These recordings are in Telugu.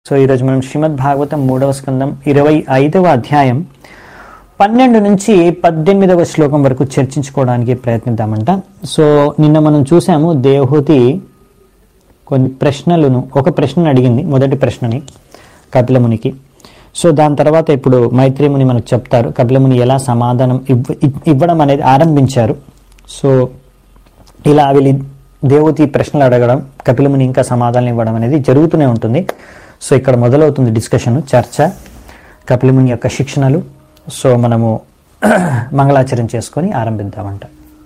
సో ఈరోజు మనం శ్రీమద్ భాగవతం మూడవ స్కందం ఇరవై ఐదవ అధ్యాయం పన్నెండు నుంచి పద్దెనిమిదవ శ్లోకం వరకు చర్చించుకోవడానికి ప్రయత్నిద్దామంట సో నిన్న మనం చూసాము దేవహూతి కొన్ని ప్రశ్నలను ఒక ప్రశ్నను అడిగింది మొదటి ప్రశ్నని కపిలమునికి సో దాని తర్వాత ఇప్పుడు మైత్రిముని మనకు చెప్తారు కపిలముని ఎలా సమాధానం ఇవ్వ ఇ- ఇవ్వడం అనేది ఆరంభించారు సో ఇలా వీళ్ళు దేవతి ప్రశ్నలు అడగడం కపిలముని ఇంకా సమాధానం ఇవ్వడం అనేది జరుగుతూనే ఉంటుంది సో ఇక్కడ మొదలవుతుంది డిస్కషన్ చర్చ కపిలముని యొక్క శిక్షణలు సో మనము మంగళాచరణ చేసుకొని ఆరంభిద్దామంట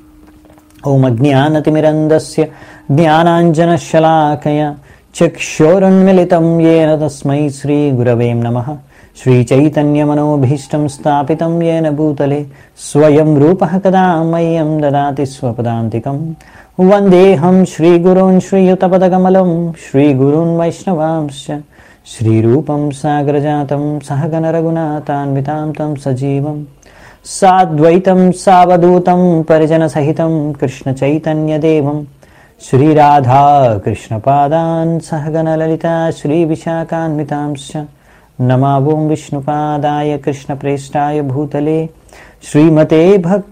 ఓం అజ్ఞానతిమిరందస్య జ్ఞానాంజనశలాకయ చక్షోరున్మిళితం ఏన తస్మై శ్రీగురవే నమ శ్రీచైతన్యమనోభీష్టం స్థాపితం ఏన భూతలే స్వయం రూపः కదా మह्यं దదాతి స్వపదాంతికం వందేహం శ్రీగురోన్ శ్రీయుతపదకమలం శ్రీగురున్ వైష్ణవాంశ్చ శ్రీరూపం సాగరజాతం సహగణ రఘునాథాన్వితాం తం సజీవం సాద్వైతం సావధూతం పరిజనసహితం కృష్ణచైతన్యదేవం శ్రీరాధా కృష్ణపాదాన్ సహగణలలితా శ్రీవిశాఖాన్వితాంశ్చ నమావోం విష్ణుపాదాయ కృష్ణప్రేష్టాయ భూతలే శ్రీమతే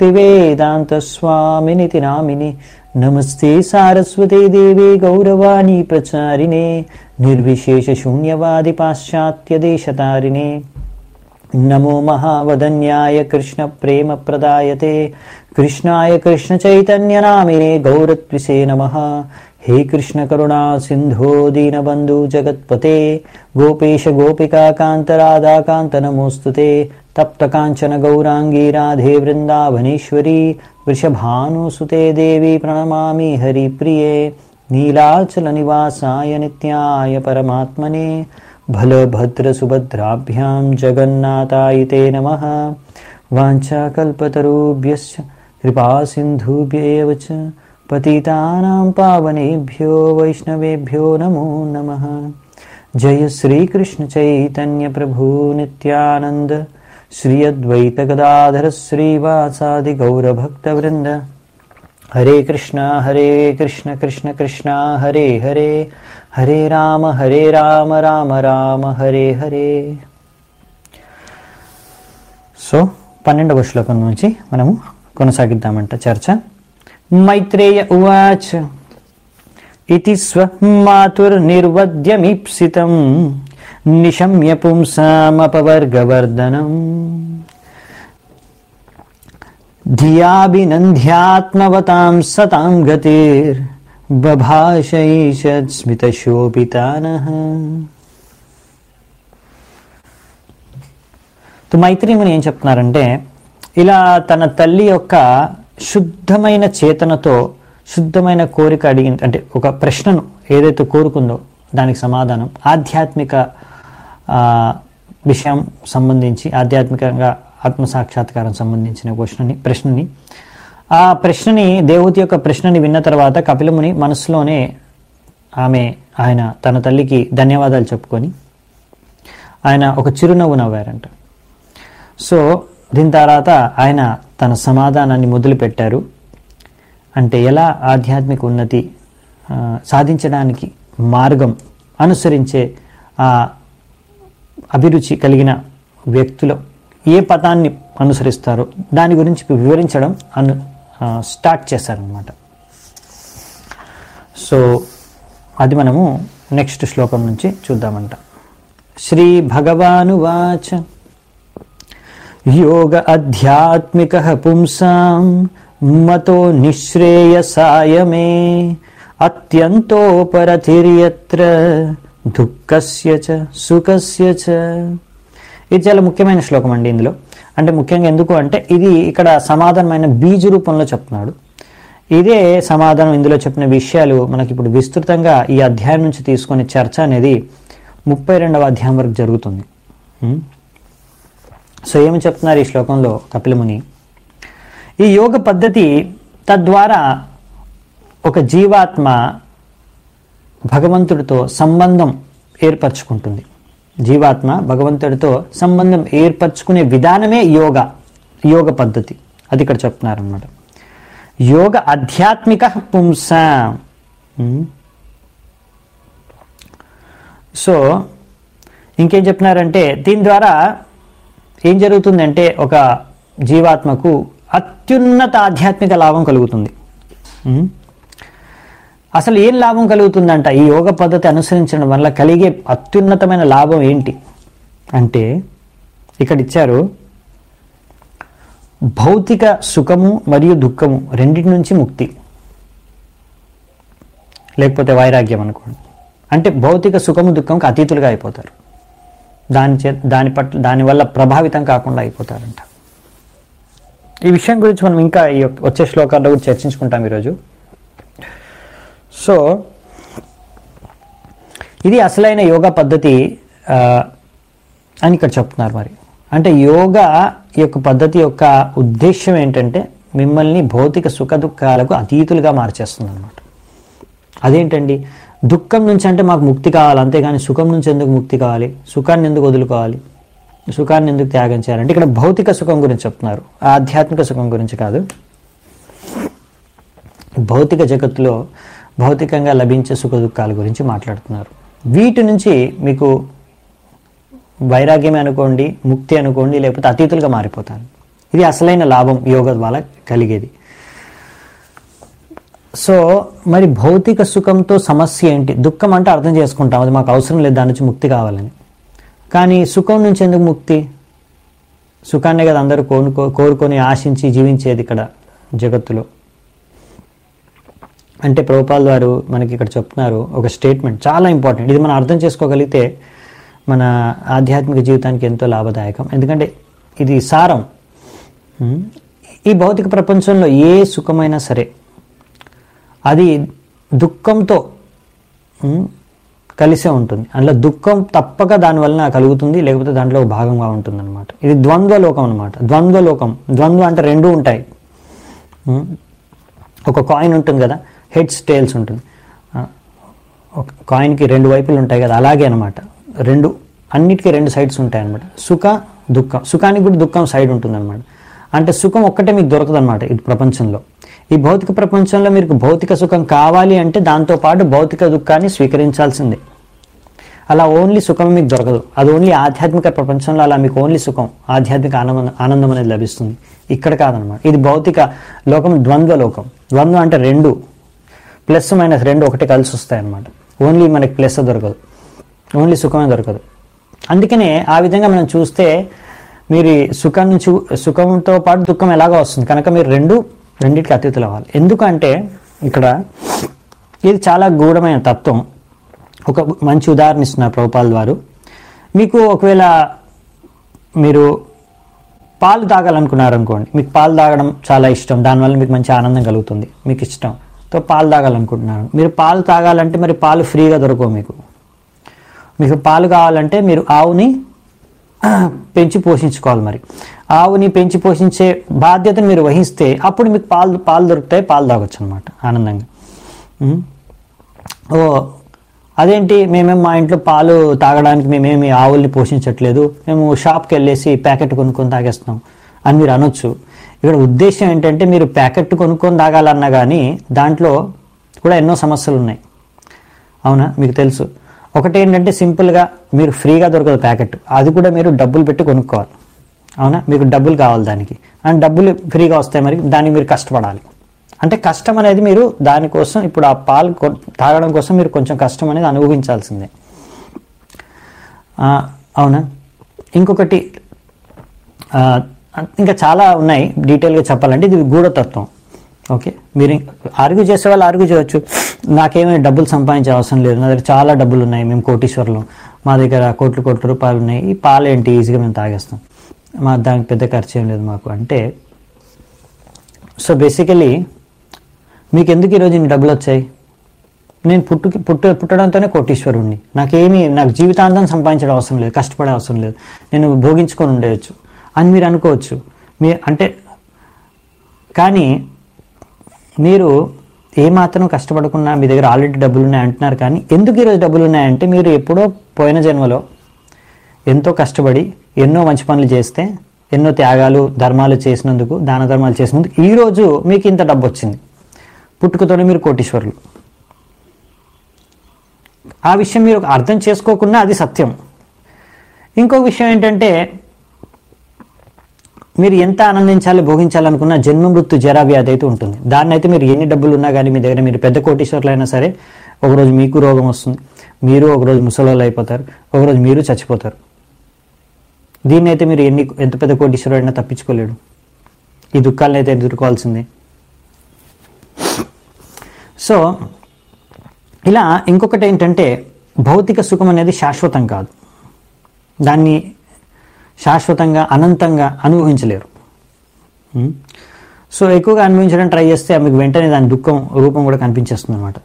భక్తివేదాంతస్వామినితి నామిని నమస్తే సారస్వతే దేవే గౌరవాణి ప్రచారిణే నిర్విశేష శూన్యవాది పాశ్చాత్యదేశతారిణే నమో మహావదన్యాయ కృష్ణ ప్రేమ ప్రదాయతే కృష్ణాయ కృష్ణ చైతన్య నామినే గౌరత్విసే నమ హే కృష్ణ కరుణా సింధో దీనబంధు జగత్పతే గోపేశ గోపికా కాంత రాధా కాంత నమోస్తుతే తప్త కాంచన గౌరాంగీ రాధే వృందావనేశ్వరీ వృషభానుసుతే దేవి ప్రణమామి హరిప్రియే నీలాచల నివాసాయ నిత్యాయ పరమాత్మనే బలభద్రసుభద్రాభ్యాం జగన్నాథాయ తే నమ వాంఛాకల్పతరుభ్యశ్చ కృపాసింధుభ్య ఏవ చ పతితానాం పావనేభ్యో వైష్ణవేభ్యో నమో నమః జయ శ్రీకృష్ణ చైతన్య ప్రభు నిత్యానంద శ్రీ అద్వైత గదాధర శ్రీవాసాది గౌరభక్తవృంద హరే కృష్ణ హరే కృష్ణ కృష్ణ కృష్ణ హరే హరే హరే రామ హరే రామ రామ రామ హరే హరే సో పన్నెండవ శ్లోకం నుంచి మనము కొనసాగిద్దామంట చర్చ మైత్రేయ ఉవాచ ఇతి స్వమాతుర్నిర్వద్యమీప్సితం నిశమ్య పుంసామపవర్గవర్ధనం ధియాభినంధ్యాత్మవతాం సతాం గతిర్ బభాషైషత్స్మితశోభితానః తో మైత్రిముని ఏం చెప్తున్నారంటే ఇలా తన తల్లి యొక్క శుద్ధమైన చేతనతో శుద్ధమైన కోరిక అడిగింది అంటే ఒక ప్రశ్నను ఏదైతే కోరుకుందో దానికి సమాధానం ఆధ్యాత్మిక ఆ, విషయం సంబంధించి ఆధ్యాత్మికంగా ఆత్మ సాక్షాత్కారం సంబంధించిన క్వశ్చన్ని ప్రశ్నని ఆ ప్రశ్నని దేవతి యొక్క ప్రశ్నని విన్న తర్వాత కపిలముని మనసులోనే ఆమె ఆయన తన తల్లికి ధన్యవాదాలు చెప్పుకొని ఆయన ఒక చిరునవ్వు నవ్వారంట సో దీని తర్వాత ఆయన తన సమాధానాన్ని మొదలుపెట్టారు అంటే ఎలా ఆధ్యాత్మిక ఉన్నతి ఆ, సాధించడానికి మార్గం అనుసరించే ఆ అభిరుచి కలిగిన వ్యక్తులు ఏ పదాన్ని అనుసరిస్తారో దాని గురించి వివరించడం అను ఆ, స్టార్ట్ చేశారనమాట సో అది మనము నెక్స్ట్ శ్లోకం నుంచి చూద్దామంట శ్రీ భగవానువాచ యోగ అధ్యాత్మిక పుంసాం మతో నిశ్రేయసాయ మే అత్యంతోపరతిర్యత్ర దుఃఖస్య చ సుఖస్య చ ఇది చాలా ముఖ్యమైన శ్లోకం అండి ఇందులో అంటే ముఖ్యంగా ఎందుకు అంటే ఇది ఇక్కడ సమాధానమైన బీజ రూపంలో చెప్తున్నాడు ఇదే సమాధానం ఇందులో చెప్పిన విషయాలు మనకి ఇప్పుడు విస్తృతంగా ఈ అధ్యాయం నుంచి తీసుకునే చర్చ అనేది ముప్పై రెండవ అధ్యాయం వరకు జరుగుతుంది ఉం? సో ఏమి చెప్తున్నారు ఈ శ్లోకంలో కపిలముని ఈ యోగ పద్ధతి తద్వారా ఒక జీవాత్మ భగవంతుడితో సంబంధం ఏర్పరచుకుంటుంది జీవాత్మ భగవంతుడితో సంబంధం ఏర్పరచుకునే విధానమే యోగ యోగ పద్ధతి అది ఇక్కడ చెప్తున్నారనమాట యోగ ఆధ్యాత్మిక పుంస ఉమ్. సో ఇంకేం చెప్తున్నారంటే దీని ద్వారా ఏం జరుగుతుందంటే ఒక జీవాత్మకు అత్యున్నత ఆధ్యాత్మిక లాభం కలుగుతుంది ఉం? అసలు ఏం లాభం కలుగుతుందంట ఈ యోగ పద్ధతి అనుసరించడం వల్ల కలిగే అత్యున్నతమైన లాభం ఏంటి అంటే ఇక్కడ ఇచ్చారు భౌతిక సుఖము మరియు దుఃఖము రెండింటి నుంచి ముక్తి లేకపోతే వైరాగ్యం అనుకోండి అంటే భౌతిక సుఖము దుఃఖంకి అతీతులుగా అయిపోతారు దాని చే దాని పట్ల దానివల్ల ప్రభావితం కాకుండా అయిపోతారంట ఈ విషయం గురించి మనం ఇంకా ఈ యొక్క- వచ్చే శ్లోకాల్లో కూడా చర్చించుకుంటాం ఈరోజు సో ఇది అసలైన యోగా పద్ధతి ఆ, అని ఇక్కడ చెప్తున్నారు మరి అంటే యోగా ఈ యొక్క పద్ధతి యొక్క ఉద్దేశం ఏంటంటే మిమ్మల్ని భౌతిక సుఖ దుఃఖాలకు అతీతులుగా మార్చేస్తుంది అనమాట అదేంటండి దుఃఖం నుంచి అంటే మాకు ముక్తి కావాలి అంతేగాని సుఖం నుంచి ఎందుకు ముక్తి కావాలి సుఖాన్ని ఎందుకు వదులుకోవాలి సుఖాన్ని ఎందుకు త్యాగం చేయాలంటే ఇక్కడ భౌతిక సుఖం గురించి చెప్తున్నారు ఆధ్యాత్మిక సుఖం గురించి కాదు భౌతిక జగత్తులో భౌతికంగా లభించే సుఖ దుఃఖాల గురించి మాట్లాడుతున్నారు వీటి నుంచి మీకు వైరాగ్యమే అనుకోండి ముక్తి అనుకోండి లేకపోతే అతీతులుగా మారిపోతారు ఇది అసలైన లాభం యోగ వల్ల కలిగేది సో మరి భౌతిక సుఖంతో సమస్య ఏంటి దుఃఖం అంటే అర్థం చేసుకుంటాం అది మాకు అవసరం లేదు దాని నుంచి ముక్తి కావాలని కానీ సుఖం నుంచి ఎందుకు ముక్తి సుఖాన్నే కదా అందరూ కోరుకో కోరుకొని ఆశించి జీవించేది ఇక్కడ జగత్తులో అంటే ప్రభుపాల్ వారు మనకి ఇక్కడ చెప్తున్నారు ఒక స్టేట్మెంట్ చాలా ఇంపార్టెంట్ ఇది మనం అర్థం చేసుకోగలిగితే మన ఆధ్యాత్మిక జీవితానికి ఎంతో లాభదాయకం ఎందుకంటే ఇది సారం ఉమ్, ఈ భౌతిక ప్రపంచంలో ఏ సుఖమైనా సరే అది దుఃఖంతో ఉమ్, కలిసే ఉంటుంది అందులో దుఃఖం తప్పక దాని వలన కలుగుతుంది లేకపోతే దాంట్లో ఒక భాగంగా ఉంటుంది అనమాట ఇది ద్వంద్వ లోకం అనమాట ద్వంద్వ లోకం ద్వంద్వ అంటే రెండు ఉంటాయి ఉమ్, ఒక కాయిన్ ఉంటుంది కదా హెడ్స్ టేల్స్ ఉంటుంది ఆ, ఒక కాయిన్కి రెండు వైపులు ఉంటాయి కదా అలాగే అనమాట రెండు అన్నిటికీ రెండు సైడ్స్ ఉంటాయి అనమాట సుఖ దుఃఖం సుఖానికి కూడా దుఃఖం సైడ్ ఉంటుంది అనమాట అంటే సుఖం ఒక్కటే మీకు దొరకదు అనమాట ఈ ప్రపంచంలో ఈ భౌతిక ప్రపంచంలో మీకు భౌతిక సుఖం కావాలి అంటే దాంతోపాటు భౌతిక దుఃఖాన్ని స్వీకరించాల్సిందే అలా ఓన్లీ సుఖం మీకు దొరకదు అది ఓన్లీ ఆధ్యాత్మిక ప్రపంచంలో అలా మీకు ఓన్లీ సుఖం ఆధ్యాత్మిక ఆనందం ఆనందం అనేది లభిస్తుంది ఇక్కడ కాదనమాట ఇది భౌతిక లోకం ద్వంద్వ లోకం ద్వంద్వ అంటే రెండు ప్లస్ మైనస్ రెండు ఒకటి కలిసి వస్తాయి అనమాట ఓన్లీ మనకి ప్లస్ దొరకదు ఓన్లీ సుఖమే దొరకదు అందుకనే ఆ విధంగా మనం చూస్తే మీరు ఈ సుఖం నుంచి సుఖంతో పాటు దుఃఖం ఎలాగో వస్తుంది కనుక మీరు రెండు రెండింటికి అతీతులు అవ్వాలి ఎందుకంటే ఇక్కడ ఇది చాలా గూఢమైన తత్వం ఒక మంచి ఉదాహరణ ఇస్తున్నారు ప్రభుపాల్ వారు మీకు ఒకవేళ మీరు పాలు తాగాలనుకున్నారు అనుకోండి మీకు పాలు తాగడం చాలా ఇష్టం దానివల్ల మీకు మంచి ఆనందం కలుగుతుంది మీకు ఇష్టం తో పాలు తాగాలనుకుంటున్నారు మీరు పాలు తాగాలంటే మరి పాలు ఫ్రీగా దొరకవు మీకు మీకు పాలు కావాలంటే మీరు ఆవుని పెంచి పోషించుకోవాలి మరి ఆవుని పెంచి పోషించే బాధ్యతను మీరు వహిస్తే అప్పుడు మీకు పాలు పాలు దొరుకుతాయి పాలు తాగొచ్చు అనమాట ఆనందంగా ఉం? ఓ అదేంటి మేమేం మా ఇంట్లో పాలు తాగడానికి మేమేమి ఆవుల్ని పోషించట్లేదు మేము షాప్కి వెళ్ళేసి ప్యాకెట్ కొనుక్కొని తాగేస్తున్నాం అని మీరు అనొచ్చు ఇక్కడ ఉద్దేశం ఏంటంటే మీరు ప్యాకెట్ కొనుక్కొని తాగాలన్నా కానీ దాంట్లో కూడా ఎన్నో సమస్యలు ఉన్నాయి అవునా మీకు తెలుసు ఒకటి ఏంటంటే సింపుల్గా మీరు ఫ్రీగా దొరకదు ప్యాకెట్ అది కూడా మీరు డబ్బులు పెట్టి కొనుక్కోవాలి అవునా మీకు డబ్బులు కావాలి దానికి అండ్ డబ్బులు ఫ్రీగా వస్తాయి మరి దానికి మీరు కష్టపడాలి అంటే కష్టం అనేది మీరు దానికోసం ఇప్పుడు ఆ పాలు కొ- తాగడం కోసం మీరు కొంచెం కష్టం అనేది అనుభవించాల్సిందే ఆ, అవునా ఇంకొకటి ఆ, ఇంకా చాలా ఉన్నాయి డీటెయిల్గా చెప్పాలంటే ఇది గూఢతత్వం ఓకే మీరు ఆర్గ్యూ చేసే వాళ్ళు ఆర్గ్యూ చేయొచ్చు నాకేమీ డబ్బులు సంపాదించే అవసరం లేదు నా దగ్గర చాలా డబ్బులు ఉన్నాయి మేము కోటీశ్వరులు మా దగ్గర కోట్లు కోట్ల రూపాయలు ఉన్నాయి ఈ పాలు ఏంటి ఈజీగా మేము తాగేస్తాం మా దానికి పెద్ద ఖర్చు ఏం లేదు మాకు అంటే సో బేసికలీ మీకు ఎందుకు ఈరోజు ఇన్ని డబ్బులు వచ్చాయి నేను పుట్టుకి పుట్ట పుట్టడంతోనే కోటీశ్వరుణ్ణి నాకేమీ నాకు జీవితాంతం సంపాదించడం అవసరం లేదు కష్టపడే అవసరం లేదు నేను భోగించుకొని ఉండవచ్చు అని మీరు అనుకోవచ్చు మీ అంటే కానీ మీరు ఏమాత్రం కష్టపడకుండా మీ దగ్గర ఆల్రెడీ డబ్బులు ఉన్నాయి అంటున్నారు కానీ ఎందుకు ఈరోజు డబ్బులు ఉన్నాయంటే మీరు ఎప్పుడో పోయిన జన్మలో ఎంతో కష్టపడి ఎన్నో మంచి పనులు చేస్తే ఎన్నో త్యాగాలు ధర్మాలు చేసినందుకు దాన ధర్మాలు చేసినందుకు ఈరోజు మీకు ఇంత డబ్బు వచ్చింది పుట్టుకతోనే మీరు కోటీశ్వరులు ఆ విషయం మీరు అర్థం చేసుకోకుండా అది సత్యం ఇంకో విషయం ఏంటంటే మీరు ఎంత ఆనందించాలి భోగించాలనుకున్న జన్మ మృత్యు జరా వ్యాధి అయితే ఉంటుంది దాన్ని అయితే మీరు ఎన్ని డబ్బులు ఉన్నా కానీ మీ దగ్గర మీరు పెద్ద కోటీశ్వర్లు అయినా సరే ఒకరోజు మీకు రోగం వస్తుంది మీరు ఒకరోజు ముసలోళ్ళు అయిపోతారు ఒకరోజు మీరు చచ్చిపోతారు దీన్ని అయితే మీరు ఎన్ని ఎంత పెద్ద కోటీశ్వరుడు అయినా తప్పించుకోలేడు ఈ దుఃఖాలను అయితే ఎదుర్కోవాల్సిందే సో ఇలా ఇంకొకటి ఏంటంటే భౌతిక సుఖం అనేది శాశ్వతం కాదు దాన్ని శాశ్వతంగా అనంతంగా అనుభవించలేరు ఉం? సో ఎక్కువగా అనుభవించడానికి ట్రై చేస్తే మీకు వెంటనే దాని దుఃఖం రూపం కూడా కనిపించేస్తుంది అనమాట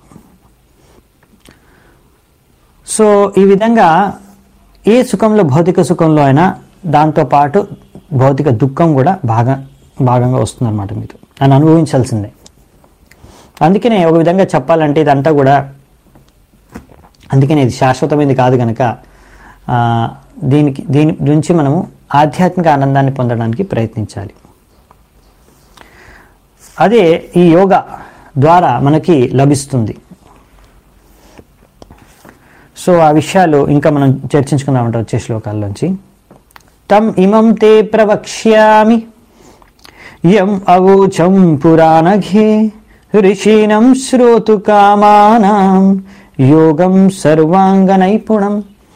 సో ఈ విధంగా ఏ సుఖంలో భౌతిక సుఖంలో అయినా దాంతోపాటు భౌతిక దుఃఖం కూడా భాగ భాగంగా వస్తుందన్నమాట మీరు అని అనుభవించాల్సిందే అందుకనే ఒక విధంగా చెప్పాలంటే ఇదంతా కూడా అందుకనే ఇది శాశ్వతమైనది కాదు కనుక ఆ, దీనికి దీని నుంచి మనము ఆధ్యాత్మిక ఆనందాన్ని పొందడానికి ప్రయత్నించాలి అదే ఈ యోగా ద్వారా మనకి లభిస్తుంది సో ఆ విషయాలు ఇంకా మనం చర్చించుకుందామంట వచ్చే శ్లోకాల్లోంచి తం ఇమం తే ప్రవక్ష్యామి యం అవూచం పురాణఘే ఋషీణం శ్రోతు కామానాం యోగం సర్వాంగ నైపుణం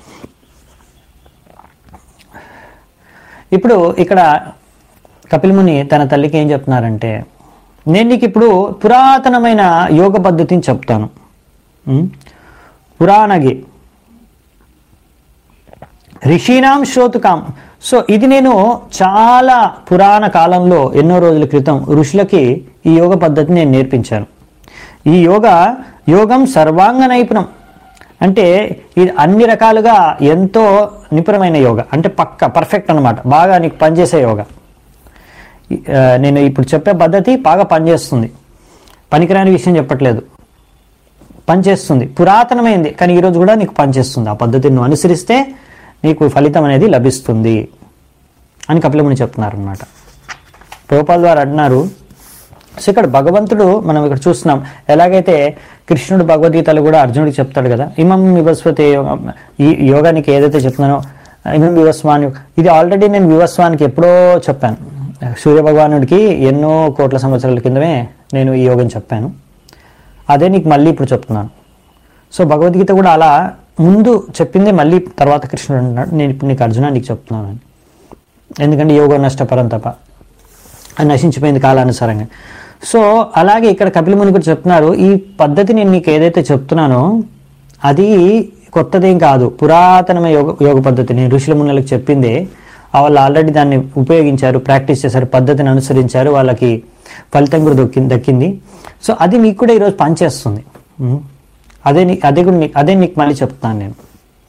ఇప్పుడు ఇక్కడ కపిలముని తన తల్లికి ఏం చెప్తున్నారంటే నేను నీకు ఇప్పుడు పురాతనమైన యోగ పద్ధతిని చెప్తాను ఉం? పురాణగి ఋషీనాం శ్రోతుకాం సో ఇది నేను చాలా పురాణ కాలంలో ఎన్నో రోజుల క్రితం ఋషులకి ఈ యోగ పద్ధతిని నేను నేర్పించాను ఈ యోగ యోగం సర్వాంగ నైపుణం అంటే ఇది అన్ని రకాలుగా ఎంతో నిపుణమైన యోగ అంటే పక్క పర్ఫెక్ట్ అన్నమాట బాగా నీకు పనిచేసే యోగ ఈ, ఆ, నేను ఇప్పుడు చెప్పే పద్ధతి బాగా పనిచేస్తుంది పనికిరాని విషయం చెప్పట్లేదు పనిచేస్తుంది పురాతనమైంది కానీ ఈరోజు కూడా నీకు పనిచేస్తుంది ఆ పద్ధతిని నువ్వు అనుసరిస్తే నీకు ఫలితం అనేది లభిస్తుంది అని కపిలముని చెప్తున్నారు అనమాట ప్రభుపాల్ వారు అంటున్నారు సో ఇక్కడ భగవంతుడు మనం ఇక్కడ చూస్తున్నాం ఎలాగైతే కృష్ణుడు భగవద్గీతలు కూడా అర్జునుడికి చెప్తాడు కదా ఇమం వివస్వతే యోగం ఈ యోగానికి ఏదైతే చెప్తున్నానో ఇమం వివస్వాన్ ఇది ఆల్రెడీ నేను వివస్వానికి ఎప్పుడో చెప్పాను సూర్య భగవానుడికి ఎన్నో కోట్ల సంవత్సరాల కిందమే నేను ఈ యోగం చెప్పాను అదే నీకు మళ్ళీ ఇప్పుడు చెప్తున్నాను సో భగవద్గీత కూడా అలా ముందు చెప్పిందే మళ్ళీ తర్వాత కృష్ణుడు అంటున్నాడు నేను ఇప్పుడు నీకు అర్జున నీకు చెప్తున్నాను అని ఎందుకంటే యోగ నష్టపరం తప్ప అది నశించిపోయింది కాలానుసారంగా సో అలాగే ఇక్కడ కపిల ముని కూడా చెప్తున్నారు ఈ పద్ధతి నేను నీకు ఏదైతే చెప్తున్నానో అది కొత్తదేం కాదు పురాతనమైన యోగ యోగ పద్ధతి నేను ఋషుల మునులకు చెప్పిందే ఆ వాళ్ళు ఆల్రెడీ దాన్ని ఉపయోగించారు ప్రాక్టీస్ చేశారు పద్ధతిని అనుసరించారు వాళ్ళకి ఫలితం కూడా దొక్కి దక్కింది సో అది మీకు కూడా ఈరోజు పనిచేస్తుంది ఉం. అదే నీ అదే కూడా నీ- అదే నీకు మళ్ళీ చెప్తాను నేను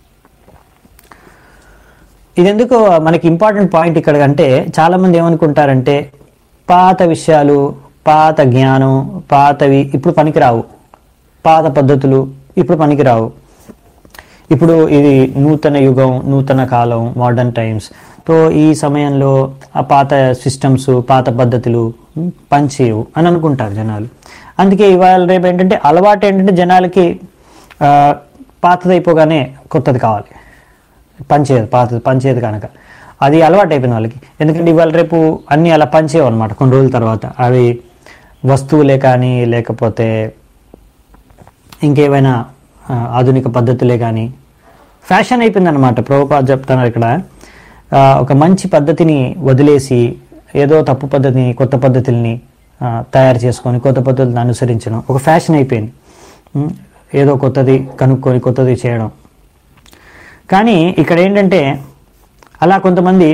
ఇది ఎందుకు మనకి ఇంపార్టెంట్ పాయింట్ ఇక్కడ అంటే చాలా మంది ఏమనుకుంటారంటే పాత విషయాలు పాత జ్ఞానం పాతవి ఇప్పుడు పనికిరావు పాత పద్ధతులు ఇప్పుడు పనికిరావు ఇప్పుడు ఇది నూతన యుగం నూతన కాలం మోడర్న్ టైమ్స్ సో ఈ సమయంలో ఆ పాత సిస్టమ్స్ పాత పద్ధతులు ఉమ్, పనిచేయవు అని అనుకుంటారు జనాలు అందుకే ఇవాళ రేపు ఏంటంటే అలవాటు ఏంటంటే జనాలకి ఆ, పాతది అయిపోగానే కొత్తది కావాలి పనిచేయదు పాత పనిచేయదు కనుక అది అలవాటు అయిపోయింది వాళ్ళకి ఎందుకంటే ఇవాళ రేపు అన్నీ అలా పనిచేయవు అనమాట కొన్ని రోజుల తర్వాత అవి వస్తువులే కానీ లేకపోతే ఇంకేమైనా ఆ, ఆధునిక పద్ధతులే కానీ ఫ్యాషన్ అయిపోయింది అనమాట ప్రభుపాద చెప్తున్నారు ఇక్కడ ఆ, ఒక మంచి పద్ధతిని వదిలేసి ఏదో తప్పు పద్ధతిని కొత్త పద్ధతుల్ని ఆ, తయారు చేసుకొని కొత్త పద్ధతులను అనుసరించడం ఒక ఫ్యాషన్ అయిపోయింది ఉం? ఏదో కొత్తది కనుక్కొని కొత్తది చేయడం కానీ ఇక్కడ ఏంటంటే అలా కొంతమంది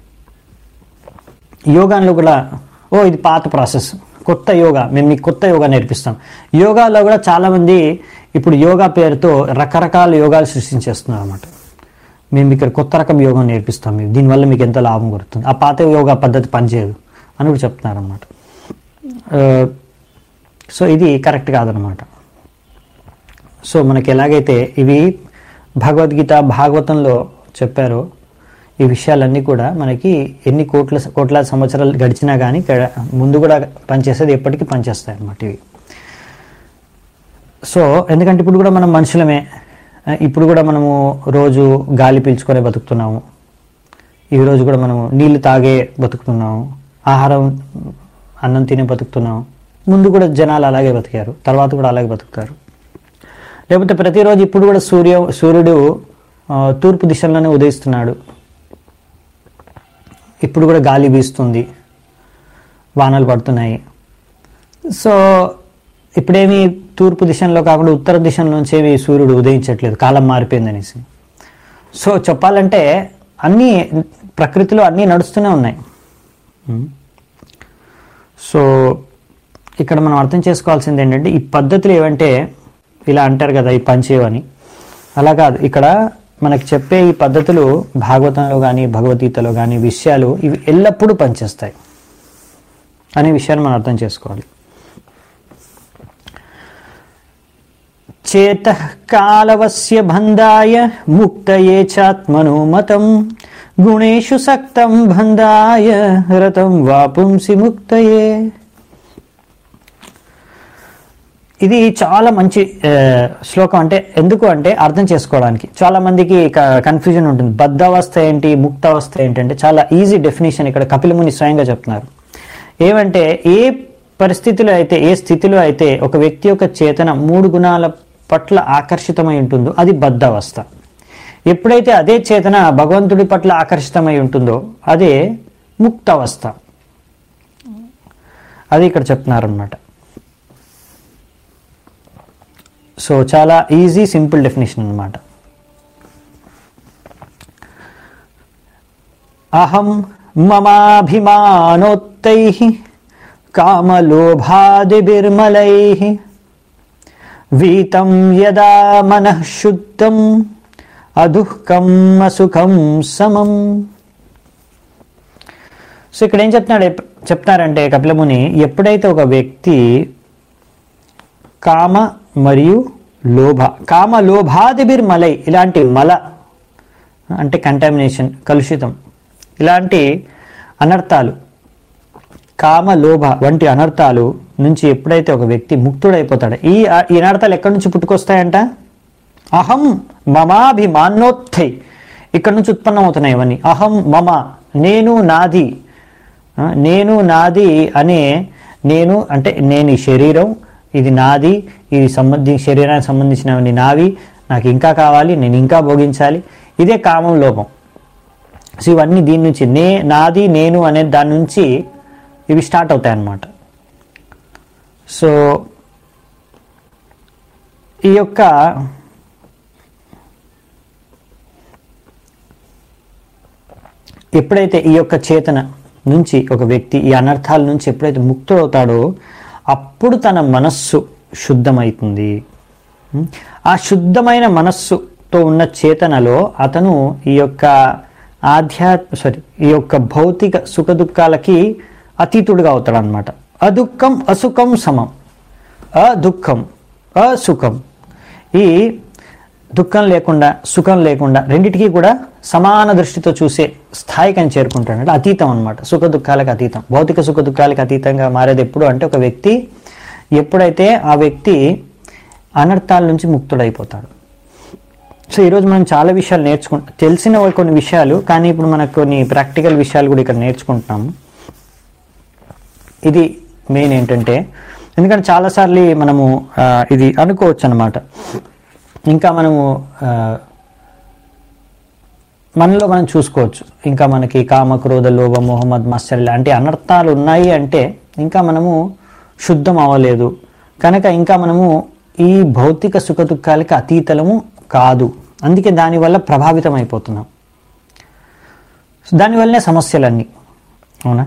యోగాలో కూడా ఓ ఇది పాత ప్రాసెస్ కొత్త యోగా మేము మీకు కొత్త యోగా నేర్పిస్తాం యోగాలో కూడా చాలామంది ఇప్పుడు యోగా పేరుతో రకరకాల యోగాలు సృష్టించేస్తున్నారు అనమాట మేము ఇక్కడ కొత్త రకం యోగం నేర్పిస్తాం మీకు దీనివల్ల మీకు ఎంత లాభం కలుగుతుంది ఆ పాత యోగా పద్ధతి పనిచేయదు అని కూడా చెప్తున్నారు అనమాట సో ఇది కరెక్ట్ కాదనమాట సో మనకి ఎలాగైతే ఇవి భగవద్గీత భాగవతంలో చెప్పారో ఈ విషయాలన్నీ కూడా మనకి ఎన్ని కోట్ల కోట్లాది సంవత్సరాలు గడిచినా కానీ ఇక్కడ ముందు కూడా పనిచేసేది ఎప్పటికీ పనిచేస్తాయి అన్నమాట ఇవి సో ఎందుకంటే ఇప్పుడు కూడా మనం మనుషులమే ఇప్పుడు కూడా మనము రోజు గాలి పీల్చుకొని బతుకుతున్నాము ఈరోజు కూడా మనం నీళ్లు తాగే బతుకుతున్నాం ఆహారం అన్నం తినే బతుకుతున్నాం ముందు కూడా జనాలు అలాగే బతికారు తర్వాత కూడా అలాగే బతుకుతారు లేకపోతే ప్రతిరోజు ఇప్పుడు కూడా సూర్య సూర్యుడు ఆ, తూర్పు దిశలోనే ఉదయిస్తున్నాడు ఇప్పుడు కూడా గాలి వీస్తుంది వానలు పడుతున్నాయి సో ఇప్పుడేమి తూర్పు దిశలో కాకుండా ఉత్తర దిశలో నుంచి ఏమి సూర్యుడు ఉదయించట్లేదు కాలం మారిపోయింది అనేసి సో చెప్పాలంటే అన్నీ ప్రకృతిలో అన్నీ నడుస్తూనే ఉన్నాయి ఉమ్. సో ఇక్కడ మనం అర్థం చేసుకోవాల్సింది ఏంటంటే ఈ పద్ధతులు ఏవంటే ఇలా అంటారు కదా ఈ పంచేవని అలా కాదు ఇక్కడ మనకి చెప్పే ఈ పద్ధతులు భాగవతంలో కానీ భగవద్గీతలో కానీ విషయాలు ఇవి ఎల్లప్పుడూ పనిచేస్తాయి అనే విషయాన్ని మనం అర్థం చేసుకోవాలి చేత కాలవస్య బంధాయ ముక్తయే చాత్మనో మతం గుణేషు సక్తం బంధాయ రతం వాపుంసి ముక్తయే ఇది చాలా మంచి ఆ, శ్లోకం అంటే ఎందుకు అంటే అర్థం చేసుకోవడానికి చాలా మందికి కన్ఫ్యూజన్ ఉంటుంది బద్ధావస్థ ఏంటి ముక్తావస్థ ఏంటంటే చాలా ఈజీ డెఫినేషన్ ఇక్కడ కపిలముని స్వయంగా చెప్తున్నారు ఏమంటే ఏ పరిస్థితిలో అయితే ఏ స్థితిలో అయితే ఒక వ్యక్తి యొక్క చేతన మూడు గుణాల పట్ల ఆకర్షితమై ఉంటుందో అది బద్ధావస్థ ఎప్పుడైతే అదే చేతన భగవంతుడి పట్ల ఆకర్షితమై ఉంటుందో అదే ముక్తావస్థ అది ఇక్కడ చెప్తున్నారనమాట సో చాలా ఈజీ సింపుల్ డెఫినేషన్ అన్నమాట అహం మమాభిమానోత్తై కామలోభాదిభిర్మలై వీతం యదా మనః శుద్ధం అదుఃఖం అసుఖం సమం సో ఇక్కడ ఏం చెప్తున్నాడు చెప్తారంటే కపిలముని ఎప్పుడైతే ఒక వ్యక్తి కామ మరియు లోభ కామ లోభాదిబిర్ మలై ఇలాంటి మల అంటే కంటామినేషన్ కలుషితం ఇలాంటి అనర్థాలు కామ లోభ వంటి అనర్థాలు నుంచి ఎప్పుడైతే ఒక వ్యక్తి ముక్తుడైపోతాడో ఈ ఈ అనర్థాలు ఎక్కడి నుంచి పుట్టుకొస్తాయంట అహం మమాభిమానోత్థై ఇక్కడ నుంచి ఉత్పన్నమవుతున్నాయి ఇవన్నీ అహం మమ నేను నాది ఆ, నేను నాది అనే నేను అంటే నేను ఈ శరీరం ఇది నాది ఇది సంబంధి శరీరానికి సంబంధించినవన్నీ నావి నాకు ఇంకా కావాలి నేను ఇంకా భోగించాలి ఇదే కామం లోపం సో ఇవన్నీ దీని నుంచి నే నాది నేను అనే దాని నుంచి ఇవి స్టార్ట్ అవుతాయి అన్నమాట సో ఈ యొక్క ఎప్పుడైతే ఈ యొక్క చేతన నుంచి ఒక వ్యక్తి ఈ అనర్థాల నుంచి ఎప్పుడైతే ముక్తుడవుతాడో అప్పుడు తన మనస్సు శుద్ధమవుతుంది ఉం? ఆ శుద్ధమైన మనస్సుతో ఉన్న చేతనలో అతను ఈ యొక్క ఆధ్యాత్మ సారీ ఈ యొక్క భౌతిక సుఖ దుఃఖాలకి అతీతుడుగా అవుతాడు అనమాట అదుఃఖం అసుఖం సమం అదుఃఖం అసుఖం ఈ దుఃఖం లేకుండా సుఖం లేకుండా రెండిటికీ కూడా సమాన దృష్టితో చూసే స్థాయికి అని చేరుకుంటాడు అంటే అతీతం అనమాట సుఖ దుఃఖాలకు అతీతం భౌతిక సుఖ దుఃఖాలకు అతీతంగా మారేది ఎప్పుడు అంటే ఒక వ్యక్తి ఎప్పుడైతే ఆ వ్యక్తి అనర్థాల నుంచి ముక్తుడైపోతాడు సో ఈరోజు మనం చాలా విషయాలు నేర్చుకుంటాం తెలిసిన కొన్ని విషయాలు కానీ ఇప్పుడు మనకు కొన్ని ప్రాక్టికల్ విషయాలు కూడా ఇక్కడ నేర్చుకుంటున్నాము ఇది మెయిన్ ఏంటంటే ఎందుకంటే చాలాసార్లు మనము ఆ, ఇది అనుకోవచ్చు అనమాట ఇంకా మనము ఆ, మనలో మనం చూసుకోవచ్చు ఇంకా మనకి కామ క్రోధ లోభ మోహమ్మద్ మత్సర్ లాంటి అనర్థాలు ఉన్నాయి అంటే ఇంకా మనము శుద్ధం అవ్వలేదు కనుక ఇంకా మనము ఈ భౌతిక సుఖ దుఃఖాలకి అతీతలము కాదు అందుకే దానివల్ల ప్రభావితం అయిపోతున్నాం దానివల్లనే సమస్యలన్నీ అవునా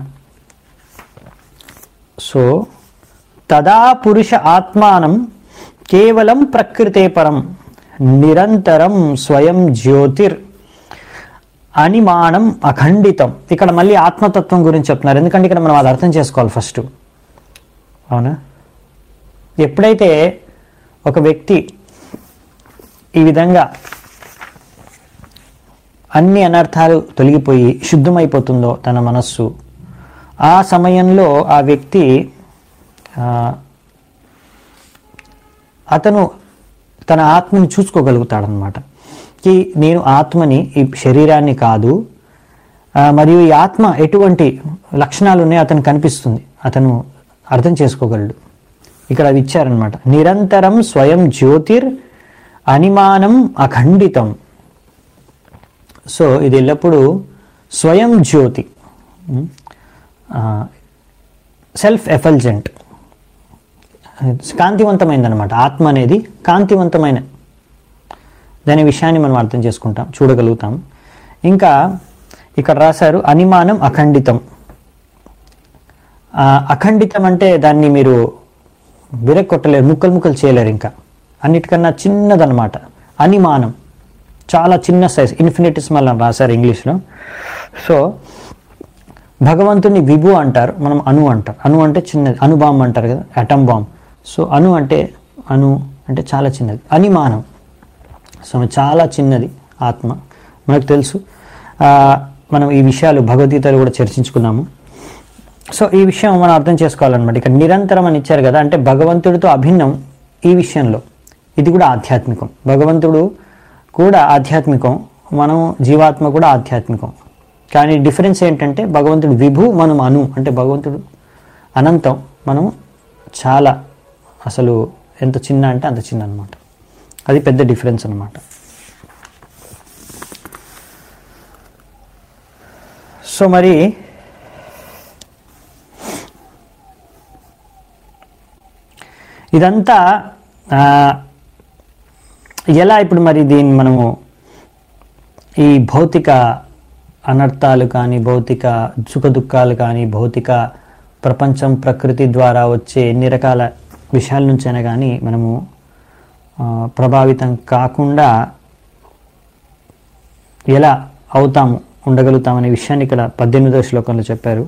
సో తదా పురుష ఆత్మానం కేవలం ప్రకృతే పరం నిరంతరం స్వయం జ్యోతిర్ అనిమానం అఖండితం ఇక్కడ మళ్ళీ ఆత్మతత్వం గురించి చెప్తున్నారు ఎందుకంటే ఇక్కడ మనం అది అర్థం చేసుకోవాలి ఫస్ట్ అవునా ఎప్పుడైతే ఒక వ్యక్తి ఈ విధంగా అన్ని అనర్థాలు తొలగిపోయి శుద్ధమైపోతుందో తన మనస్సు ఆ సమయంలో ఆ వ్యక్తి ఆ, అతను తన ఆత్మని చూసుకోగలుగుతాడనమాట కి నేను ఆత్మని ఈ శరీరాన్ని కాదు ఆ, మరియు ఈ ఆత్మ ఎటువంటి లక్షణాలు ఉన్నాయో అతను కనిపిస్తుంది అతను అర్థం చేసుకోగలడు ఇక్కడ అవి ఇచ్చారనమాట నిరంతరం స్వయం జ్యోతిర్ అనిమానం అఖండితం సో ఇది ఎల్లప్పుడూ స్వయం జ్యోతి సెల్ఫ్ ఎఫల్జెంట్ కాంతివంతమైందనమాట ఆత్మ అనేది కాంతివంతమైన దాని విషయాన్ని మనం అర్థం చేసుకుంటాం చూడగలుగుతాం ఇంకా ఇక్కడ రాశారు అనిమానం అఖండితం ఆ, అఖండితం అంటే దాన్ని మీరు విరక్కొట్టలేరు ముక్కలు ముక్కలు చేయలేరు ఇంకా అన్నిటికన్నా చిన్నదన్నమాట అనిమానం చాలా చిన్న సైజ్ ఇన్ఫినిటిస్మల్ అని రాశారు ఇంగ్లీష్లో సో భగవంతుని విభు అంటారు మనం అణు అంటారు అణు అంటే చిన్నది అణు బాంబ్ అంటారు కదా అటమ్ బాంబ్ సో అణు అంటే అణు అంటే చాలా చిన్నది అనిమానం సో చాలా చిన్నది ఆత్మ మనకు తెలుసు ఆ, మనం ఈ విషయాలు భగవద్గీతలో కూడా చర్చించుకున్నాము సో ఈ విషయం మనం అర్థం చేసుకోవాలన్నమాట ఇక్కడ నిరంతరం అని ఇచ్చారు కదా అంటే భగవంతుడితో అభిన్నం ఈ విషయంలో ఇది కూడా ఆధ్యాత్మికం భగవంతుడు కూడా ఆధ్యాత్మికం మనం జీవాత్మ కూడా ఆధ్యాత్మికం కానీ డిఫరెన్స్ ఏంటంటే భగవంతుడు విభు మనం అను అంటే భగవంతుడు అనంతం మనం చాలా అసలు ఎంత చిన్న అంటే అంత చిన్న అనమాట అది పెద్ద డిఫరెన్స్ అనమాట సో మరి ఇదంతా ఆ, ఎలా ఇప్పుడు మరి దీన్ని మనము ఈ భౌతిక అనర్థాలు కానీ భౌతిక సుఖ దుఃఖాలు కానీ భౌతిక ప్రపంచం ప్రకృతి ద్వారా వచ్చే ఎన్ని రకాల విషయాల నుంచైనా కానీ మనము ఆ, ప్రభావితం కాకుండా ఎలా అవుతాము ఉండగలుగుతామనే విషయాన్ని ఇక్కడ పద్దెనిమిదవ శ్లోకంలో చెప్పారు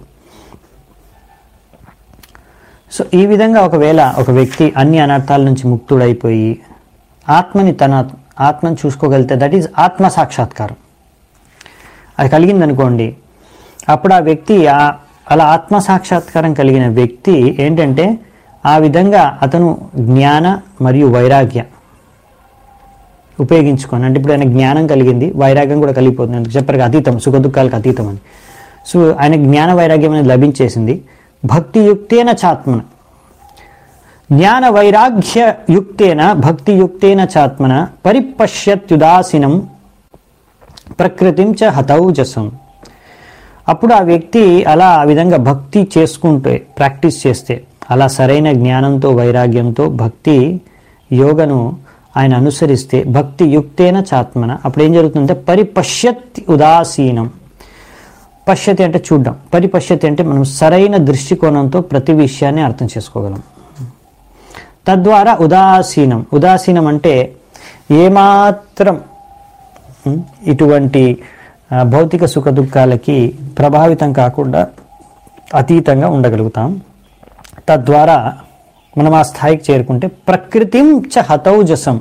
సో ఈ విధంగా ఒకవేళ ఒక వ్యక్తి అన్ని అనర్థాల నుంచి ముక్తుడైపోయి ఆత్మని తన ఆత్మని చూసుకోగలిగితే దట్ ఈజ్ ఆత్మ సాక్షాత్కారం అది కలిగిందనుకోండి అప్పుడు ఆ వ్యక్తి ఆ- అలా ఆత్మ సాక్షాత్కారం కలిగిన వ్యక్తి ఏంటంటే ఆ విధంగా అతను జ్ఞాన మరియు వైరాగ్య ఉపయోగించుకొని అంటే ఇప్పుడు ఆయన జ్ఞానం కలిగింది వైరాగ్యం కూడా కలిగిపోతుంది అందుకు చెప్పారు కదా, అతీతం సుఖ దుఃఖాలకు అతీతం అని సో ఆయన జ్ఞాన వైరాగ్యం అనేది లభించేసింది భక్తి యుక్తేన చాత్మన జ్ఞాన వైరాగ్య యుక్తేన భక్తి యుక్తేన చాత్మన పరిపశ్యత్యుదాసీనం ప్రకృతిం చ హతౌజసం అప్పుడు ఆ వ్యక్తి అలా ఆ విధంగా భక్తి చేసుకుంటే ప్రాక్టీస్ చేస్తే అలా సరైన జ్ఞానంతో వైరాగ్యంతో భక్తి యోగను ఆయన అనుసరిస్తే భక్తి యుక్తేన చాత్మన అప్పుడు ఏం జరుగుతుందంటే పరిపశ్యత్ ఉదాసీనం పశ్యతి అంటే చూడడం పరిపశ్యతి అంటే మనం సరైన దృష్టికోణంతో ప్రతి విషయాన్ని అర్థం చేసుకోగలం తద్వారా ఉదాసీనం ఉదాసీనం అంటే ఏమాత్రం ఉమ్, ఇటువంటి ఆ, భౌతిక సుఖ దుఃఖాలకి ప్రభావితం కాకుండా అతీతంగా ఉండగలుగుతాం తద్వారా మనం ఆ స్థాయికి చేరుకుంటే ప్రకృతిం చ హతౌజసం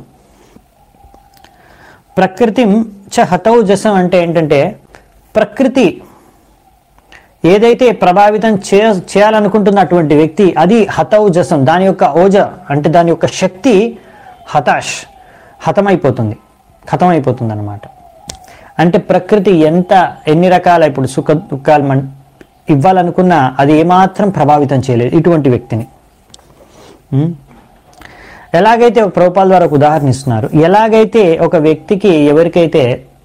ప్రకృతిం చ హతౌజసం అంటే ఏంటంటే ప్రకృతి ఏదైతే ప్రభావితం చే చేయాలనుకుంటున్న అటువంటి వ్యక్తి అది హతౌజసం దాని యొక్క ఓజ అంటే దాని యొక్క శక్తి హతాష్ హతమైపోతుంది హతమైపోతుంది అనమాట అంటే ప్రకృతి ఎంత ఎన్ని రకాల ఇప్పుడు సుఖ దుఃఖాలు మన ఇవ్వాలనుకున్నా అది ఏమాత్రం ప్రభావితం చేయలేదు ఇటువంటి వ్యక్తిని ఉం? ఎలాగైతే ఒక ప్రభుపాల ద్వారా ఒక ఉదాహరణ ఇస్తున్నారు ఎలాగైతే ఒక వ్యక్తికి ఎవరికైతే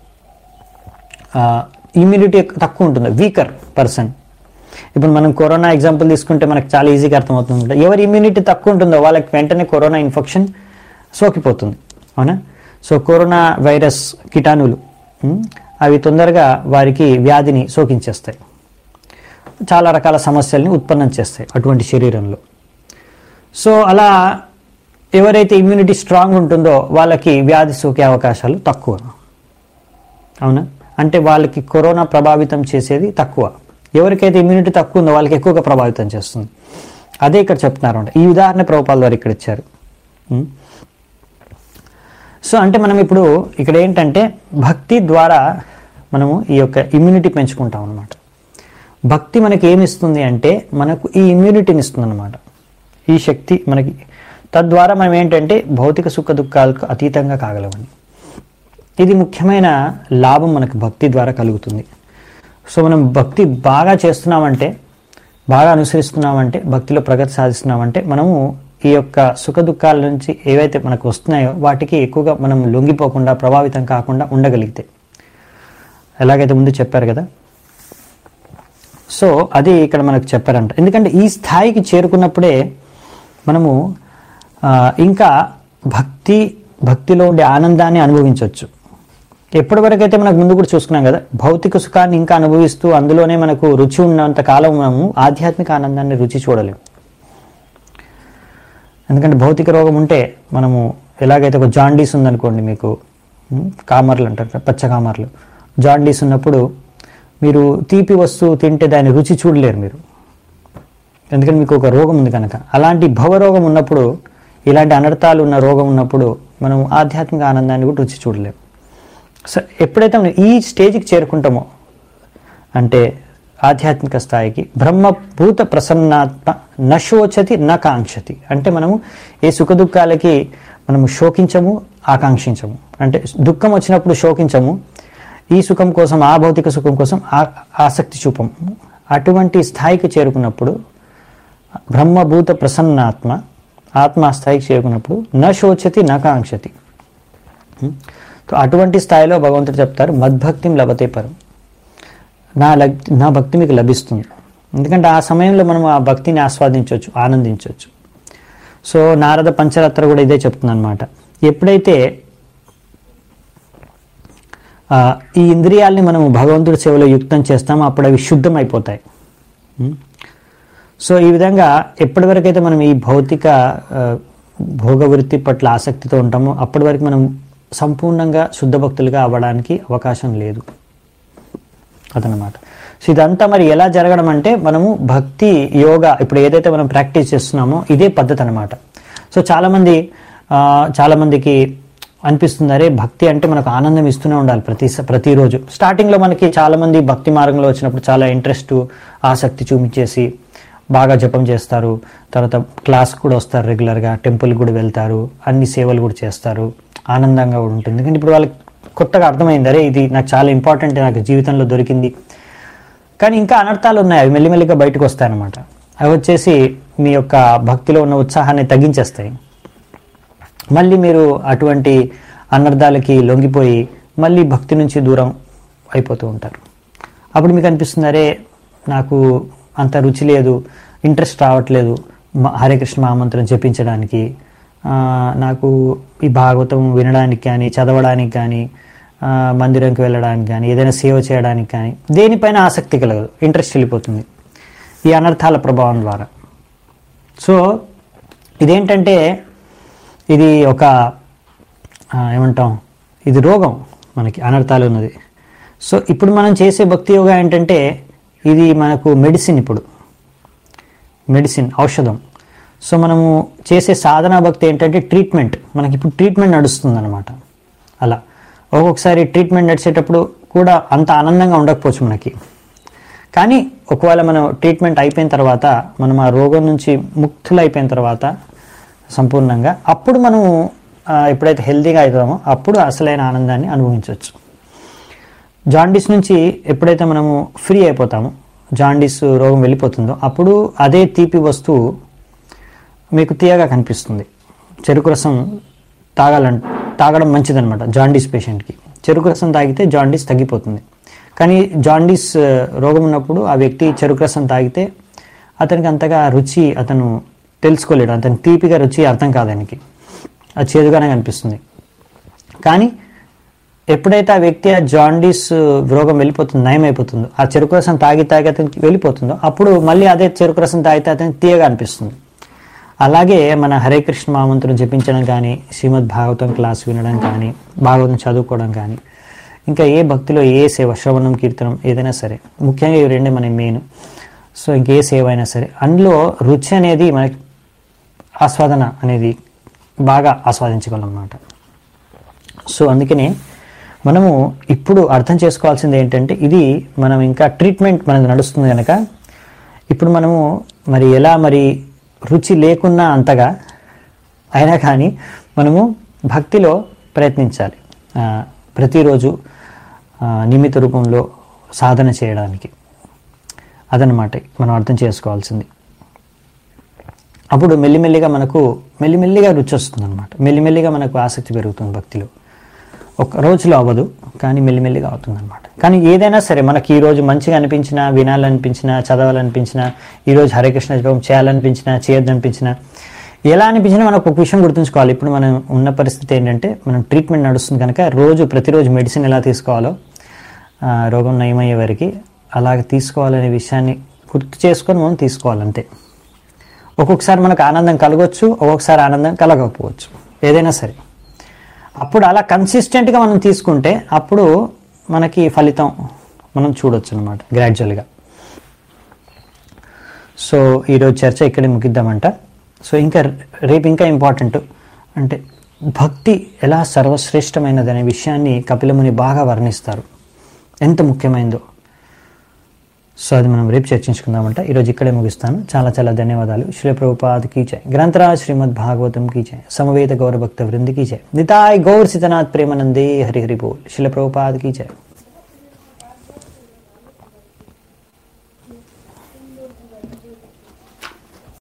ఇమ్యూనిటీ తక్కువ ఉంటుందో వీకర్ పర్సన్ ఇప్పుడు మనం కరోనా ఎగ్జాంపుల్ తీసుకుంటే మనకు చాలా ఈజీగా అర్థమవుతుంది ఎవరి ఇమ్యూనిటీ తక్కువ ఉంటుందో వాళ్ళకి వెంటనే కరోనా ఇన్ఫెక్షన్ సోకిపోతుంది అవునా సో కరోనా వైరస్ కిటాణులు ఉం, అవి తొందరగా వారికి వ్యాధిని సోకించేస్తాయి చాలా రకాల సమస్యల్ని ఉత్పన్నం చేస్తాయి అటువంటి శరీరంలో సో అలా ఎవరైతే ఇమ్యూనిటీ స్ట్రాంగ్ ఉంటుందో వాళ్ళకి వ్యాధి సోకే అవకాశాలు తక్కువ అవునా అంటే వాళ్ళకి కరోనా ప్రభావితం చేసేది తక్కువ ఎవరికైతే ఇమ్యూనిటీ తక్కువ ఉందో వాళ్ళకి ఎక్కువగా ప్రభావితం చేస్తుంది అదే ఇక్కడ చెప్తున్నారు అంటే ఈ ఉదాహరణ ప్రభుపాల ద్వారా ఇక్కడ ఇచ్చారు ఉం? సో అంటే మనం ఇప్పుడు ఇక్కడ ఏంటంటే భక్తి ద్వారా మనము ఈ యొక్క ఇమ్యూనిటీ పెంచుకుంటాం అనమాట భక్తి మనకి ఏమి ఇస్తుంది అంటే మనకు ఈ ఇమ్యూనిటీని ఇస్తుంది అనమాట ఈ శక్తి మనకి తద్వారా మనం ఏంటంటే భౌతిక సుఖ దుఃఖాలకు అతీతంగా కాగలమని ఇది ముఖ్యమైన లాభం మనకు భక్తి ద్వారా కలుగుతుంది సో మనం భక్తి బాగా చేస్తున్నామంటే బాగా అనుసరిస్తున్నామంటే భక్తిలో ప్రగతి సాధిస్తున్నామంటే మనము ఈ యొక్క సుఖ దుఃఖాల నుంచి ఏవైతే మనకు వస్తున్నాయో వాటికి ఎక్కువగా మనం లొంగిపోకుండా ప్రభావితం కాకుండా ఉండగలిగితే ఎలాగైతే ముందు చెప్పారు కదా సో అది ఇక్కడ మనకు చెప్పారంట ఎందుకంటే ఈ స్థాయికి చేరుకున్నప్పుడే మనము ఆ, ఇంకా భక్తి భక్తిలో ఉండే ఆనందాన్ని అనుభవించవచ్చు ఎప్పటి వరకైతే మనకు ముందు కూడా చూసుకున్నాం కదా భౌతిక సుఖాన్ని ఇంకా అనుభవిస్తూ అందులోనే మనకు రుచి ఉన్నంత కాలం మనము ఆధ్యాత్మిక ఆనందాన్ని రుచి చూడలేము ఎందుకంటే భౌతిక రోగం ఉంటే మనము ఎలాగైతే ఒక జాండీస్ ఉందనుకోండి మీకు ఉమ్, కామర్లు అంటారు కదా, పచ్చ కామర్లు జాండీస్ ఉన్నప్పుడు మీరు తీపి వస్తువు తింటే దాని రుచి చూడలేరు మీరు ఎందుకంటే మీకు ఒక రోగం ఉంది కనుక అలాంటి భవరోగం ఉన్నప్పుడు ఇలాంటి అనర్థాలు ఉన్న రోగం ఉన్నప్పుడు మనం ఆధ్యాత్మిక ఆనందాన్ని కూడా రుచి చూడలేము సో ఎప్పుడైతే మనం ఈ స్టేజ్కి చేరుకుంటామో అంటే ఆధ్యాత్మిక స్థాయికి బ్రహ్మభూత ప్రసన్నాత్మ నశోచతి న కాంక్షతి అంటే మనము ఏ సుఖ దుఃఖాలకి మనము శోకించము ఆకాంక్షించము అంటే దుఃఖం వచ్చినప్పుడు శోకించము ఈ సుఖం కోసం ఆ భౌతిక సుఖం కోసం ఆ- ఆసక్తి చూపము అటువంటి స్థాయికి చేరుకున్నప్పుడు బ్రహ్మభూత ప్రసన్నాత్మ ఆత్మ ఆ స్థాయికి చేరుకున్నప్పుడు న శోచతి న కాంక్షతి సో అటువంటి స్థాయిలో భగవంతుడు చెప్తారు మద్భక్తిం లభతే పరం నా లగ్ నా భక్తి మీకు లభిస్తుంది ఎందుకంటే ఆ సమయంలో మనం ఆ భక్తిని ఆస్వాదించవచ్చు ఆనందించవచ్చు సో నారద పంచరత్ర కూడా ఇదే చెప్తుంది అనమాట ఎప్పుడైతే ఆ, ఈ ఇంద్రియాల్ని మనం భగవంతుడి సేవలో యుక్తం చేస్తామో అప్పుడు అవి శుద్ధం అయిపోతాయి ఉం? సో ఈ విధంగా ఎప్పటి వరకైతే మనం ఈ భౌతిక ఆ, భోగవృత్తి పట్ల ఆసక్తితో ఉంటామో అప్పటి వరకు మనం సంపూర్ణంగా శుద్ధ భక్తులుగా అవ్వడానికి అవకాశం లేదు అదనమాట సో ఇదంతా మరి ఎలా జరగడం అంటే మనము భక్తి యోగా ఇప్పుడు ఏదైతే మనం ప్రాక్టీస్ చేస్తున్నామో ఇదే పద్ధతి అనమాట సో చాలామంది ఆ, చాలామందికి అనిపిస్తుంది అరే భక్తి అంటే మనకు ఆనందం ఇస్తూనే ఉండాలి ప్రతి ప్రతిరోజు స్టార్టింగ్లో మనకి చాలామంది భక్తి మార్గంలో వచ్చినప్పుడు చాలా ఇంట్రెస్ట్ ఆసక్తి చూపించేసి బాగా జపం చేస్తారు తర్వాత క్లాస్ కూడా వస్తారు రెగ్యులర్గా టెంపుల్ కూడా వెళ్తారు అన్ని సేవలు కూడా చేస్తారు ఆనందంగా కూడా ఉంటుంది ఎందుకంటే ఇప్పుడు వాళ్ళకి కొత్తగా అర్థమైంది అరే ఇది నాకు చాలా ఇంపార్టెంట్ నాకు జీవితంలో దొరికింది కానీ ఇంకా అనర్థాలు ఉన్నాయి అవి మెల్లిమెల్లిగా బయటకు వస్తాయన్నమాట అవి వచ్చేసి మీ యొక్క భక్తిలో ఉన్న ఉత్సాహాన్ని తగ్గించేస్తాయి మళ్ళీ మీరు అటువంటి అనర్థాలకి లొంగిపోయి మళ్ళీ భక్తి నుంచి దూరం అయిపోతూ ఉంటారు అప్పుడు మీకు అనిపిస్తుంది అరే నాకు అంత రుచి లేదు ఇంట్రెస్ట్ రావట్లేదు మ- హరే కృష్ణ మహామంత్రం జపించడానికి ఆ, నాకు ఈ భాగవతం వినడానికి కానీ చదవడానికి కానీ ఆ, మందిరంకి వెళ్ళడానికి కానీ ఏదైనా సేవ చేయడానికి కానీ దేనిపైన ఆసక్తి కలగదు ఇంట్రెస్ట్ వెళ్ళిపోతుంది ఈ అనర్థాల ప్రభావం ద్వారా సో ఇదేంటంటే ఇది ఒక ఆ, ఏమంటాం ఇది రోగం మనకి అనర్థాలు ఉన్నది సో ఇప్పుడు మనం చేసే భక్తి యోగా ఏంటంటే ఇది మనకు మెడిసిన్ ఇప్పుడు మెడిసిన్ ఔషధం సో మనము చేసే సాధనా భక్తి ఏంటంటే ట్రీట్మెంట్ మనకి ఇప్పుడు ట్రీట్మెంట్ నడుస్తుంది అనమాట అలా ఒక్కొక్కసారి ట్రీట్మెంట్ నడిచేటప్పుడు కూడా అంత ఆనందంగా ఉండకపోవచ్చు మనకి కానీ ఒకవేళ మనం ట్రీట్మెంట్ అయిపోయిన తర్వాత మనం ఆ రోగం నుంచి ముక్తులు అయిపోయిన తర్వాత సంపూర్ణంగా అప్పుడు మనము ఆ, ఎప్పుడైతే హెల్తీగా అవుతామో అప్పుడు అసలైన ఆనందాన్ని అనుభవించవచ్చు జాండీస్ నుంచి ఎప్పుడైతే మనము ఫ్రీ అయిపోతామో జాండీస్ రోగం వెళ్ళిపోతుందో అప్పుడు అదే తీపి వస్తువు మీకు తీయగా కనిపిస్తుంది చెరుకు రసం తాగాలం తాగడం మంచిదన్నమాట జాండీస్ పేషెంట్కి చెరుకు రసం తాగితే జాండీస్ తగ్గిపోతుంది కానీ జాండీస్ ఆ, రోగం ఉన్నప్పుడు ఆ వ్యక్తి చెరుకు రసం తాగితే అతనికి అంతగా రుచి అతను తెలుసుకోలేడు అతని తీపిగా రుచి అర్థం కాదు ఆయనకి అది చేదుగానే కనిపిస్తుంది కానీ ఎప్పుడైతే ఆ వ్యక్తి ఆ జాండీస్ రోగం వెళ్ళిపోతుందో నయం అయిపోతుందో ఆ చెరుకు రసం తాగి తాగి అతనికి వెళ్ళిపోతుందో అప్పుడు మళ్ళీ అదే చెరుకు రసం తాగితే అతనికి తీయగా అనిపిస్తుంది అలాగే మన హరే కృష్ణ మహామంత్రం జపించడం కానీ శ్రీమద్ భాగవతం క్లాస్ వినడం కానీ భాగవతం చదువుకోవడం కానీ ఇంకా ఏ భక్తిలో ఏ సేవ శ్రవణం కీర్తనం ఏదైనా సరే ముఖ్యంగా ఇవి రెండే మన మెయిన్ సో ఇంకే సేవ అయినా సరే అందులో రుచి అనేది మనకి ఆస్వాదన అనేది బాగా ఆస్వాదించగలం అన్నమాట సో అందుకనే మనము ఇప్పుడు అర్థం చేసుకోవాల్సింది ఏంటంటే ఇది మనం ఇంకా ట్రీట్మెంట్ మనది నడుస్తుంది కనుక ఇప్పుడు మనము మరి ఎలా మరి రుచి లేకున్నా అంతగా అయినా కానీ మనము భక్తిలో ప్రయత్నించాలి ఆ, ప్రతిరోజు ఆ, నియమిత రూపంలో సాధన చేయడానికి అదనమాట మనం అర్థం చేసుకోవాల్సింది అప్పుడు మెల్లిమెల్లిగా మనకు మెల్లిమెల్లిగా రుచి వస్తుంది అనమాట మెల్లిమెల్లిగా మనకు ఆసక్తి పెరుగుతుంది భక్తిలో ఒక రోజులో అవ్వదు కానీ మెల్లిమెల్లిగా అవుతుంది అనమాట కానీ ఏదైనా సరే మనకి ఈ రోజు మంచిగా అనిపించినా వినాలనిపించినా చదవాలనిపించినా ఈరోజు హరే కృష్ణ జపం చేయాలనిపించినా చేయొద్దనిపించినా ఎలా అనిపించినా మనకు ఒక విషయం గుర్తుంచుకోవాలి ఇప్పుడు మనం ఉన్న పరిస్థితి ఏంటంటే మనం ట్రీట్మెంట్ నడుస్తుంది కనుక రోజు ప్రతిరోజు మెడిసిన్ ఎలా తీసుకోవాలో ఆ, రోగం నయమయ్యే వరకు అలాగ తీసుకోవాలనే విషయాన్ని గుర్తు చేసుకొని మనం తీసుకోవాలంతే ఒక్కొక్కసారి మనకు ఆనందం కలగవచ్చు ఒక్కొక్కసారి ఆనందం కలగకపోవచ్చు ఏదైనా సరే అప్పుడు అలా కన్సిస్టెంట్గా మనం తీసుకుంటే అప్పుడు మనకి ఫలితం మనం చూడొచ్చు అనమాట గ్రాడ్యువల్గా సో ఈరోజు చర్చ ఇక్కడే ముగిద్దామంట సో ఇంకా రేపు ఇంకా ఇంపార్టెంట్ అంటే భక్తి ఎలా సర్వశ్రేష్టమైనది అనే విషయాన్ని కపిలముని బాగా వర్ణిస్తారు ఎంత ముఖ్యమైనదో సో అది మనం రేపు చర్చించుకుందామంట ఈరోజు ఇక్కడే ముగిస్తాను చాలా చాలా ధన్యవాదాలు శ్రీ ప్రభుపాద్ కీ జై గ్రంథరాజ్ శ్రీమద్ భాగవతం కీ జై సమవేత గౌరభక్త వృంది కీ జై నితాయ్ గౌర్ సితనాథ్ ప్రేమనందే హరి హరి బోల్ శిల ప్రభుపాద్ కీ జై